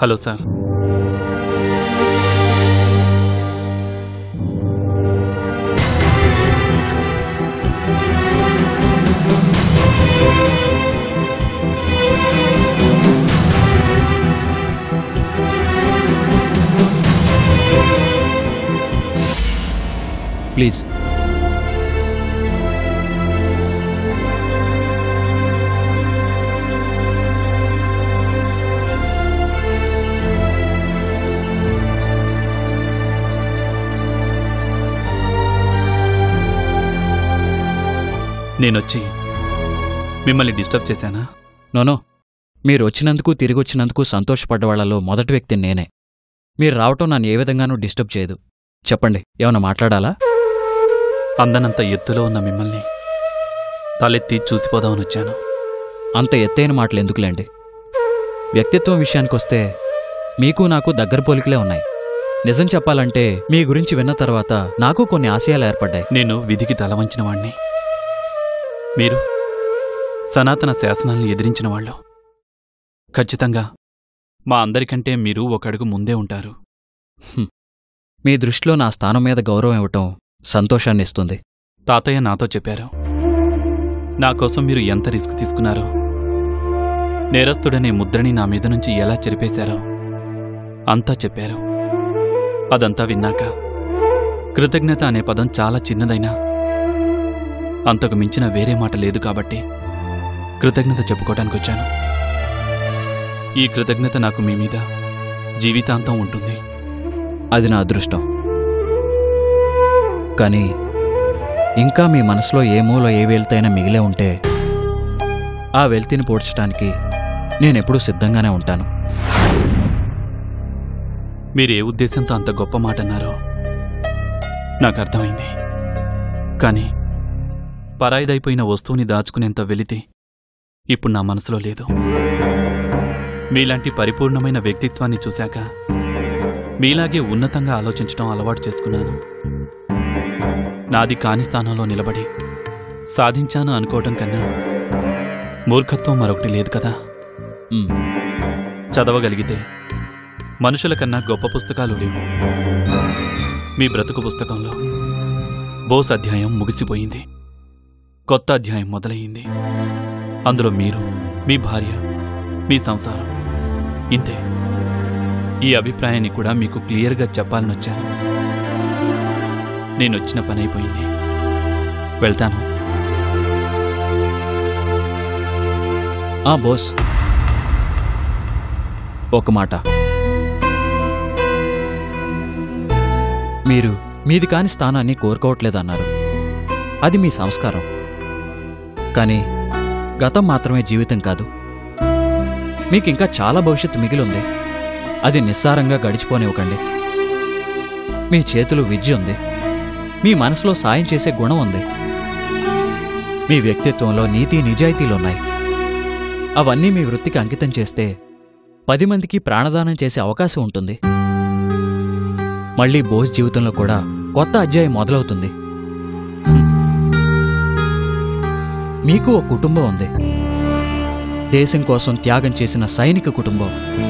Hello sir please నేనొచ్చి మిమ్మల్ని disturb చేశానా no no మీరు వచ్చినందుకు తిరిగి వచ్చినందుకు సంతోషపడ్డ వాళ్ళలో మొదటి వ్యక్తి నేనే మీరు రావటం నన్ను ఏ విధంగానూ డిస్టర్బ్ చేయదు చెప్పండి ఏమన్నా మాట్లాడాలా అందనంత ఎత్తులో ఉన్న మిమ్మల్ని తలెత్తి చూసిపోదామని వచ్చాను అంత ఎత్తైన మాటలు ఎందుకులేండి వ్యక్తిత్వం విషయానికొస్తే మీకు నాకు దగ్గర పోలికలే ఉన్నాయి నిజం చెప్పాలంటే మీ గురించి విన్న తర్వాత నాకు కొన్ని ఆశయాలు ఏర్పడ్డాయి నేను విధికి తల వంచిన వాణ్ణి మీరు సనాతన శాసనాల్ని ఎదిరించిన వాళ్ళు ఖచ్చితంగా మా అందరికంటే మీరు ఒక అడుగు ముందే ఉంటారు మీ దృష్టిలో నా స్థానం మీద గౌరవం ఇవ్వటం సంతోషాన్ని ఇస్తుంది తాతయ్య నాతో చెప్పారు నా కోసం మీరు ఎంత రిస్క్ తీసుకున్నారో నేరస్తుడనే ముద్రని నా మీద నుంచి ఎలా చెరిపేశారో అంతా చెప్పారు అదంతా విన్నాక కృతజ్ఞత అనే పదం చాలా చిన్నదైనా అంతకు మించిన వేరే మాట లేదు కాబట్టి కృతజ్ఞత చెప్పుకోవడానికి వచ్చాను ఈ కృతజ్ఞత నాకు మీ మీద జీవితాంతం ఉంటుంది అది నా అదృష్టం కానీ ఇంకా మీ మనసులో ఏ మూల ఏ వెళ్తైనా మిగిలే ఉంటే ఆ వెల్తిని పోడ్చడానికి నేనెప్పుడూ సిద్ధంగానే ఉంటాను మీరు ఏ ఉద్దేశంతో అంత గొప్ప మాట అన్నారో నాకు అర్థమైంది కానీ పరాయిదైపోయిన వస్తువుని దాచుకునేంత వెలితి ఇప్పుడు నా మనసులో లేదు మీలాంటి పరిపూర్ణమైన వ్యక్తిత్వాన్ని చూశాక మీలాగే ఉన్నతంగా ఆలోచించడం అలవాటు చేసుకున్నాను నాది కాని స్థానంలో నిలబడి సాధించాను అనుకోవటం కన్నా మూర్ఖత్వం మరొకటి లేదు కదా ఉమ్, చదవగలిగితే మనుషుల కన్నా గొప్ప పుస్తకాలు లేవు మీ బ్రతుకు పుస్తకంలో బోస్ అధ్యాయం ముగిసిపోయింది కొత్త అధ్యాయం మొదలయ్యింది అందులో మీరు మీ భార్య మీ సంసారం ఇంతే ఈ అభిప్రాయాన్ని కూడా మీకు క్లియర్గా చెప్పాలని వచ్చాను నేను వచ్చిన పని అయిపోయింది వెళ్తాను ఆ బోస్ ఒక మాట మీరు మీది కాని స్థానాన్ని కోరుకోవట్లేదన్నారు అది మీ సంస్కారం కానీ గతం మాత్రమే జీవితం కాదు మీకింకా చాలా భవిష్యత్తు మిగిలి అది నిస్సారంగా గడిచిపోనివ్వకండి మీ చేతిలో విద్య ఉంది మీ మనసులో సాయం చేసే గుణం ఉంది మీ వ్యక్తిత్వంలో నీతి నిజాయితీలున్నాయి అవన్నీ మీ వృత్తికి అంకితం చేస్తే పది మందికి ప్రాణదానం చేసే అవకాశం ఉంటుంది మళ్ళీ బోస్ జీవితంలో కూడా కొత్త అధ్యాయం మొదలవుతుంది మీకు ఓ కుటుంబం ఉంది దేశం కోసం త్యాగం చేసిన సైనిక కుటుంబం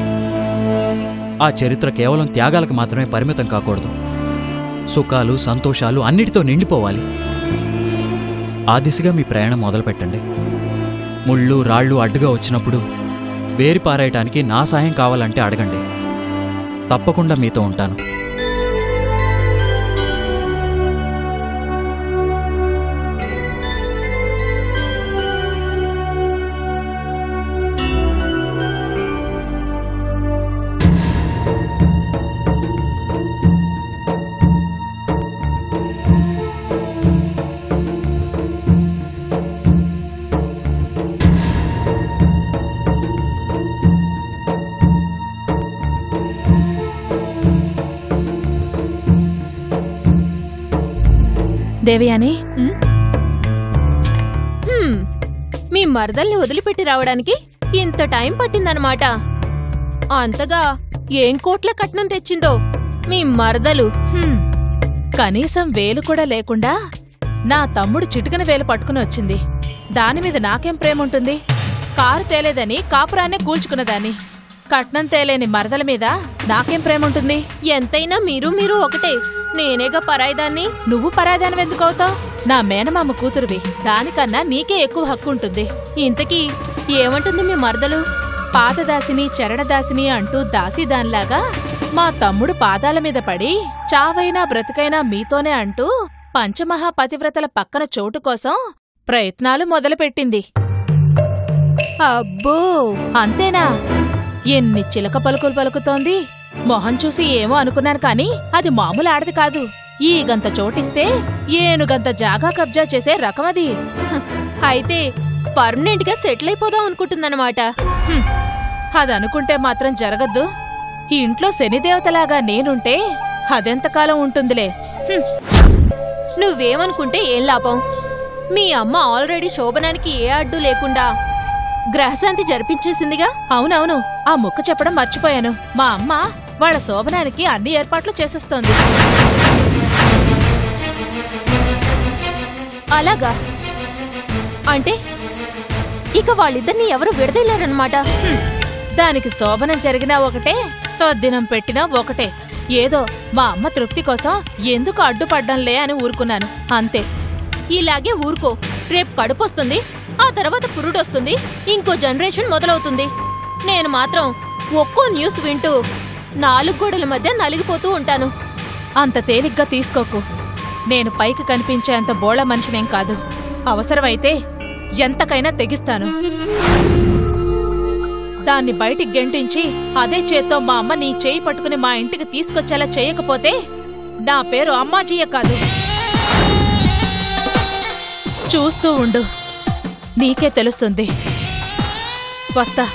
ఆ చరిత్ర కేవలం త్యాగాలకు మాత్రమే పరిమితం కాకూడదు సుఖాలు సంతోషాలు అన్నిటితో నిండిపోవాలి ఆ దిశగా మీ ప్రయాణం మొదలుపెట్టండి ముళ్ళు రాళ్ళు అడ్డుగా వచ్చినప్పుడు వేరి పారేయటానికి నా సాయం కావాలంటే అడగండి తప్పకుండా మీతో ఉంటాను దేవయాని హ్మ్. మీ మరదల్ని వదిలిపెట్టి రావడానికి ఇంత టైం పట్టిందనమాట అంతగా ఏం కోట్ల కట్నం తెచ్చిందో మీ మరదలు హ్మ్. కనీసం వేలు కూడా లేకుండా నా తమ్ముడు చిటికన వేలు పట్టుకుని వచ్చింది దాని మీద నాకేం ప్రేమ ఉంటుంది కారు తేలేదని కాపురాన్నే కూల్చుకున్నదాన్ని కట్నం తేలేని మరదల మీద నాకేం ప్రేమ ఉంటుంది ఎంతైనా మీరు మీరు ఒకటే నేనేగా పరాయిదాన్ని నువ్వు పరాదానం ఎందుకు అవుతావు నా మేనమామ కూతురువి దానికన్నా నీకే ఎక్కువ హక్కు ఉంటుంది ఇంతకీ ఏమంటుంది మీ మరదలు పాతదాసిని చరణదాసిని అంటూ దాసిదాన్లాగా మా తమ్ముడు పాదాల మీద పడి చావైనా బ్రతుకైనా మీతోనే అంటూ పంచమహాపతివ్రతల పక్కన చోటు కోసం ప్రయత్నాలు మొదలుపెట్టింది అబ్బో అంతేనా ఎన్ని చిలక పలుకులు పలుకుతోంది మొహం చూసి ఏమో అనుకున్నాను కాని అది మామూలు ఆడది కాదు ఈగంత చోటిస్తే ఏనుగంత జాగా కబ్జా చేసే రకమది అయితే పర్మనెంట్ గా సెటిల్ అయిపోదాం అనుకుంటుందన్నమాట హ్మ్. అదనుకుంటే మాత్రం జరగద్దు ఈ ఇంట్లో శనిదేవతలాగా నేనుంటే అదెంతకాలం ఉంటుందిలే హ్మ్. నువ్వేమనుకుంటే ఏం లాభం మీ అమ్మ ఆల్రెడీ శోభనానికి ఏ అడ్డు లేకుండా గ్రహశాంతి జరిపించేసిందిగా అవునవును ఆ ముక్క చెప్పడం మర్చిపోయాను మా అమ్మ వాళ్ళ శోభనానికి అన్ని ఏర్పాట్లు చేసేస్తోంది అలాగా అంటే ఇక వాళ్ళిద్దరిని ఎవరు విడదీయలేరన్నమాట హ్మ్. దానికి శోభనం జరిగినా ఒకటే తొద్దినం పెట్టినా ఒకటే ఏదో మా అమ్మ తృప్తి కోసం ఎందుకు అడ్డుపడ్డంలే అని ఊరుకున్నాను అంతే ఇలాగే ఊరుకో రేపు కడుపొస్తుంది ఆ తర్వాత పురుడొస్తుంది ఇంకో జనరేషన్ మొదలవుతుంది నేను మాత్రం ఒక్కో న్యూస్ వింటూ నాలుగు గోడల మధ్య నలిగిపోతూ ఉంటాను అంత తేలిగ్గా తీసుకోకు నేను పైకి కనిపించేంత బోళ మనిషినేం కాదు అవసరమైతే ఎంతకైనా తెగిస్తాను దాన్ని బయటికి గెంటించి అదే చేత్తో మా అమ్మ నీ చేయి పట్టుకుని మా ఇంటికి తీసుకొచ్చేలా చేయకపోతే నా పేరు అమ్మాజీయ కాదు చూస్తూ ఉండు నీకే తెలుస్తుంది వస్తా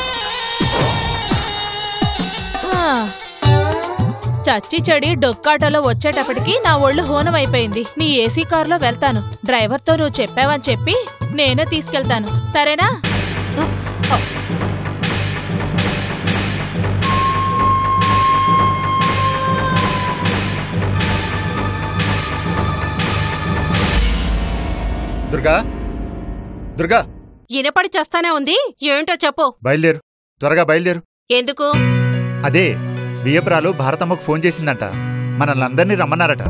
ఆ. చచ్చి చెడి డొక్కాటలో వచ్చేటప్పటికి నా ఒళ్ళు హోనం అయిపోయింది నీ ఏసీ కారులో వెళ్తాను డ్రైవర్తో నువ్వు చెప్పావని చెప్పి నేనే తీసుకెళ్తాను సరేనా దుర్గా దుర్గా ఇనపడి చేస్తానే ఉంది ఏంటో చెప్పు బయలుదేరు త్వరగా బయలుదేరు ఎందుకు అదే బియ్యపురాలు భారతమ్మకు ఫోన్ చేసిందంట మనల్ని అందరినీ రమ్మన్నారట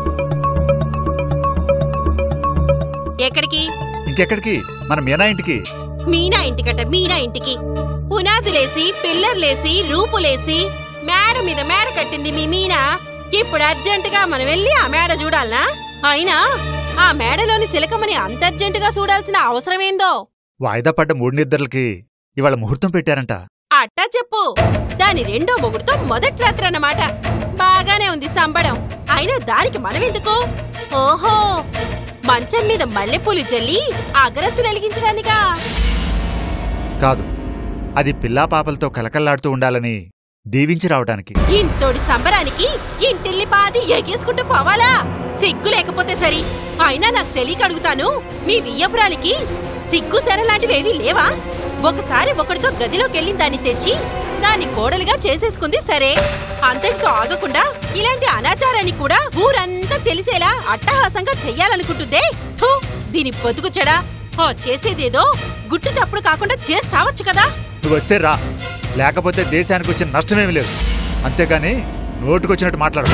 ఎక్కడికి ఇంకెక్కడికి మన మీనా ఇంటికి మీనా ఇంటికట మీనా ఇంటికి పునాదులేసి పిల్లర్లేసి రూపులేసి మేడ మీద మేడ కట్టింది మీ మీనా ఇప్పుడు అర్జెంటుగా మనం వెళ్ళి ఆ మేడ చూడాలనా అయినా ఆ మేడలోని సిలకమని అంత అర్జెంటుగా చూడాల్సిన అవసరమేందో వాయిదా పడ్డ మూడు నిద్రలకి ఇవాళ ముహూర్తం పెట్టారంట అట్టా చెప్పు దాని రెండో మొగుడుతో మొదటి రాత్రి అన్నమాట బాగానే ఉంది సంబడం అయినా దానికి మనమెందుకు ఓహో మంచం మీద మల్లెపూలు జల్లి అగరత్తులు వెలిగించడానికా కాదు అది పిల్లా పాపలతో కలకల్లాడుతూ ఉండాలని దీవించి రావడానికి ఇంతోడి సంబరానికి ఇంటిల్లి పాది ఎగేసుకుంటూ పోవాలా సిగ్గు లేకపోతే సరి అయినా నాకు తెలియక అడుగుతాను మీ వియ్యపురాలికి సిగ్గు సెరలాంటివేవీ లేవా ఒకసారి ఒకడితో గదిలోకి వెళ్ళిన దాన్ని తెచ్చి దాన్ని కోడలిగా చేసేసుకుంది సరే అంతటితో ఆగకుండా ఇలాంటి అనాచారాన్ని కూడా ఊరంతా తెలిసేలా అట్టహాసంగా చెయ్యాలనుకుంటుందే థూ, దీని బతుకు చెడా ఓ చేసేదేదో గుట్టు చప్పుడు కాకుండా చేసి చావచ్చు కదా నువ్వు వస్తే రా లేకపోతే దేశానికి వచ్చిన నష్టమేమీ లేదు అంతేగాని నోటుకొచ్చినట్టు మాట్లాడు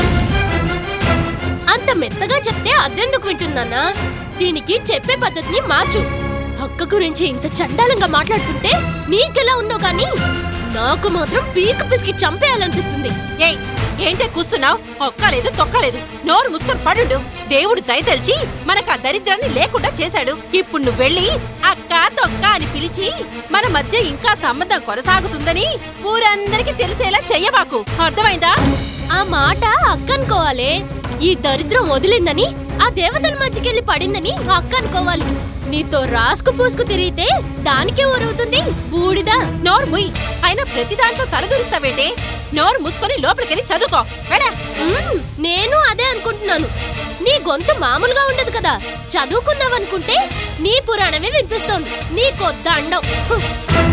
అంత మెత్తగా చెప్తే అదెందుకు వింటున్నానా దీనికి చెప్పే పద్ధతిని మార్చు అక్క గురించి ఇంత చండాలంగా మాట్లాడుతుంటే నీకెలా ఉందో గాని నాకు మాత్రం పీక పిసికి చంపేయాలనిపిస్తుంది ఏయ్ ఏంటే కూస్తున్నావు ఒక్కలేదు తొక్కలేదు నోరు మూసుకొని పడుండు దేవుడు దయతలిచి మనకు ఆ దరిద్రాన్ని లేకుండా చేశాడు ఇప్పుడు నువ్వు వెళ్ళి అక్క తొక్క అని పిలిచి మన మధ్య ఇంకా సంబంధం కొనసాగుతుందని ఊరందరికీ తెలిసేలా చెయ్యబాకు అర్థమైందా ఆ మాట అక్క అనుకోవాలే ఈ దరిద్రం వదిలిందని ఆ దేవతల మధ్యకెళ్ళి పడిందని అక్క అనుకోవాలి నీతో రాసుకు పూసుకు తిరిగితే దానికే ఊరవుతుంది బూడిదా నోరు ముయ్ అయినా ప్రతి దాంట్లో తలదూరిస్తావేంటే నోరు మూసుకొని లోపలికెళ్ళి చదువుకో వెళ్ళా మ్మ్, నేను అదే అనుకుంటున్నాను నీ గొంతు మామూలుగా ఉండదు కదా చదువుకున్నావనుకుంటే నీ పురాణమే వినిపిస్తోంది నీ కొద్ద అండం హ్మ్.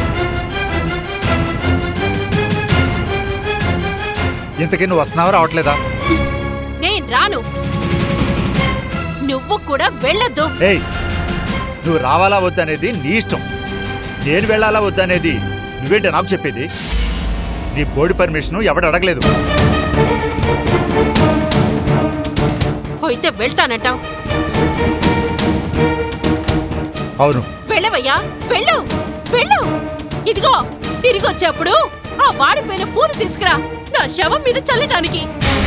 ఇంతకీ నువ్వు వస్తున్నావా రావట్లేదా నేను రాను నువ్వు కూడా వెళ్ళొద్దు ఏయ్ నువ్వు రావాలా వద్దనేది నీ ఇష్టం నేను వెళ్ళాలా వద్దనేది నువ్వేంటి నాకు చెప్పేది నీ బోర్డు పర్మిషన్ ఎవడు అడగలేదు అయితే వెళ్తానంటావు అవును వెళ్ళవయ్యా వెళ్ళు వెళ్ళు ఇదిగో తిరిగి వచ్చేప్పుడు ఆ వాడిపోయిన పూలు తీసుకురా నా శవం మీద చల్లటానికి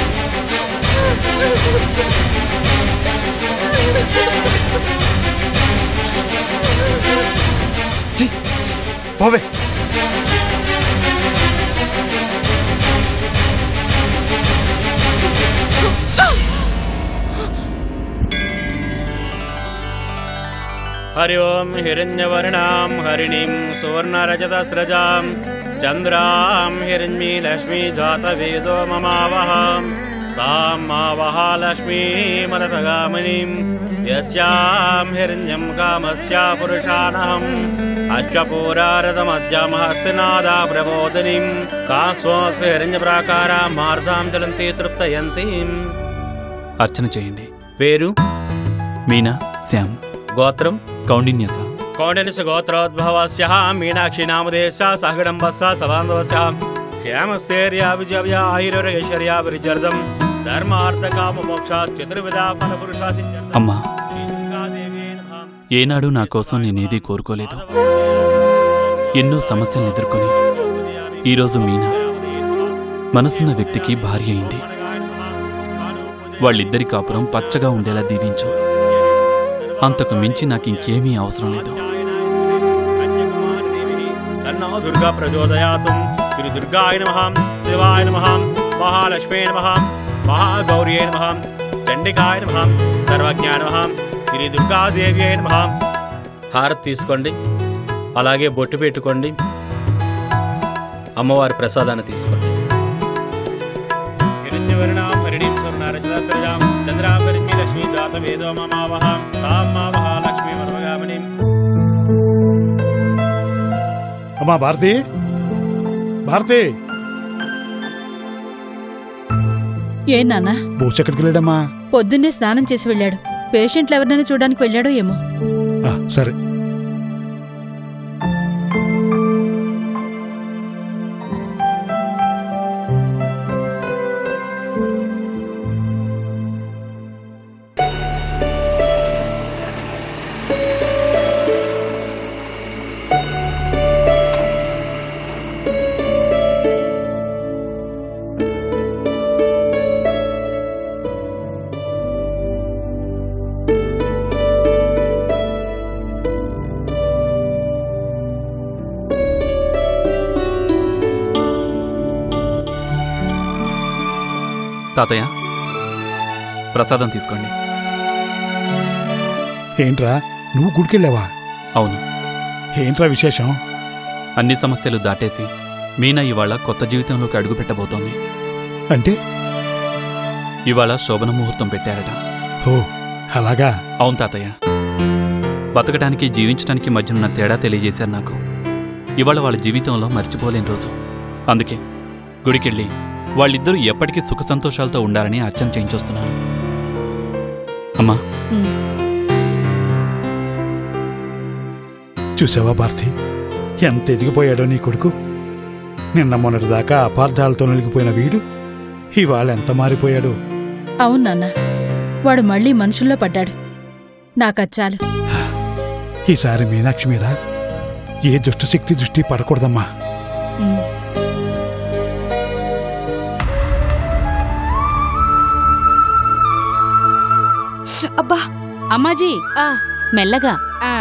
ఛీ! పోవే हरि ओं हिरण्यवर्णां हरिणीं सुवर्णरजतस्रजां चन्द्रां हिरण्मीलक्ष्मी जातवेदो ममावहां तां मावः लक्ष्मीमनतगामिनीं यस्यां हिरण्यं कामस्य पुरुषाणहम् अश्वपूरारथमध्यमहस्तिनादा प्रबोधिनीं तां स्वस्य हिरण्यप्राकारां मार्दां चलन्ति तृप्तयन्तीम् అర్చన చేయండి పేరు మీనా శ్యామ్ గోత్రం కౌండిన్యస कौण्डिन्यस्य गोत्रोद्भवस्य मीनाक्षी नामधेयस्य सहगडम्बस्य सबान्धवस्य श्यामस्तेर्या विजया आयुर्यैश्वर्या विजर्दम् धर्मार्थकाममोक्षात् चतुर्विधा फलपुरुषा सिद्ध्यर्थम् అమ్మా श्रीदुर्गादेवी नमः ఏనాడు నా కోసం నేనేదీ కోరుకోలేదు ఎన్నో సమస్యలను ఎదుర్కొని ఈరోజు మీనా మనసున్న వ్యక్తికి భార్య అయింది వాళ్ళిద్దరి కాపురం పచ్చగా ఉండేలా దీవించు అంతకు మించి నాకు ఇంకేమీ అవసరం లేదు तन्नो दुर्गा प्रचोदयातुम् श्री दुर्गाय नमः शिवाय नमः महालक्ष्मी नमः महागौर्यै नमः చండికాయ నమః సర్వజ్ఞాయ నమః శ్రీ దుర్గాదేవి నమః హారతి తీసుకోండి అలాగే బొట్టు పెట్టుకోండి అమ్మవారి ప్రసాదాన్ని తీసుకోండి హిరణ్యవర్ణాం హరిణీం స్వర్ణారజతస్రజాం చంద్రాపరిమి లక్ష్మీ జాతవేదో మమావహ తాం మావహ లక్ష్మీ వరవగామినీం అమ్మా భారతి భారతి ఏ నాన్న బోస్ ఎక్కడికి వెళ్ళాడమ్మా పొద్దున్నే స్నానం చేసి వెళ్ళాడు పేషెంట్లు ఎవరినైనా చూడడానికి వెళ్ళాడో ఏమో ఆ, సరే తాతయ్య ప్రసాదం తీసుకోండి ఏంట్రా నువ్వు గుడికెళ్ళావా అవును ఏంట్రా విశేషం అన్ని సమస్యలు దాటేసి మీనా ఇవాళ కొత్త జీవితంలోకి అడుగు పెట్టబోతోంది అంటే ఇవాళ శోభన ముహూర్తం పెట్టారట ఓ అలాగా అవును తాతయ్య బతకడానికి జీవించడానికి మధ్యనున్న తేడా తెలియజేశారు నాకు ఇవాళ వాళ్ళ జీవితంలో మర్చిపోలేని రోజు అందుకే గుడికెళ్ళి వాళ్ళిద్దరూ ఎప్పటికీ సుఖ సంతోషాలతో ఉండాలని అర్చన చేయించొస్తున్నాను అమ్మా ఉమ్. చూసావా భారతి ఎంత ఎదిగిపోయాడో నీ కొడుకు నిన్న మొన్నటిదాకా అపార్థాలతో నలిగిపోయిన వీడు ఇవాళ ఎంత మారిపోయాడు అవును నాన్న వాడు మళ్ళీ మనుషుల్లో పడ్డాడు నాకచ్చాలు ఈసారి మీనాక్షి మీద ఏ దుష్టశక్తి దృష్టి పడకూడదమ్మా ఉమ్. అబ్బా అమ్మాజీ ఆ, మెల్లగా ఆ.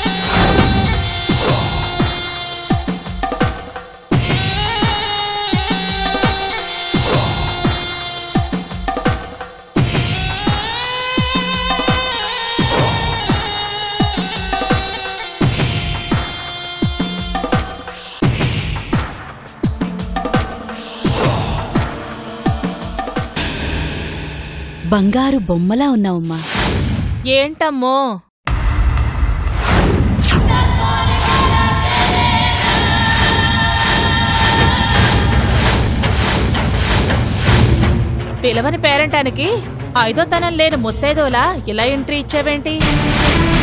ఆ బంగారు బొమ్మలా ఉన్నావమ్మా ఏంటమ్మో పిలవని పేరంటానికి ఐదో తనం లేని ముత్తైదోలా ఇలా ఎంట్రీ ఇచ్చావేంటి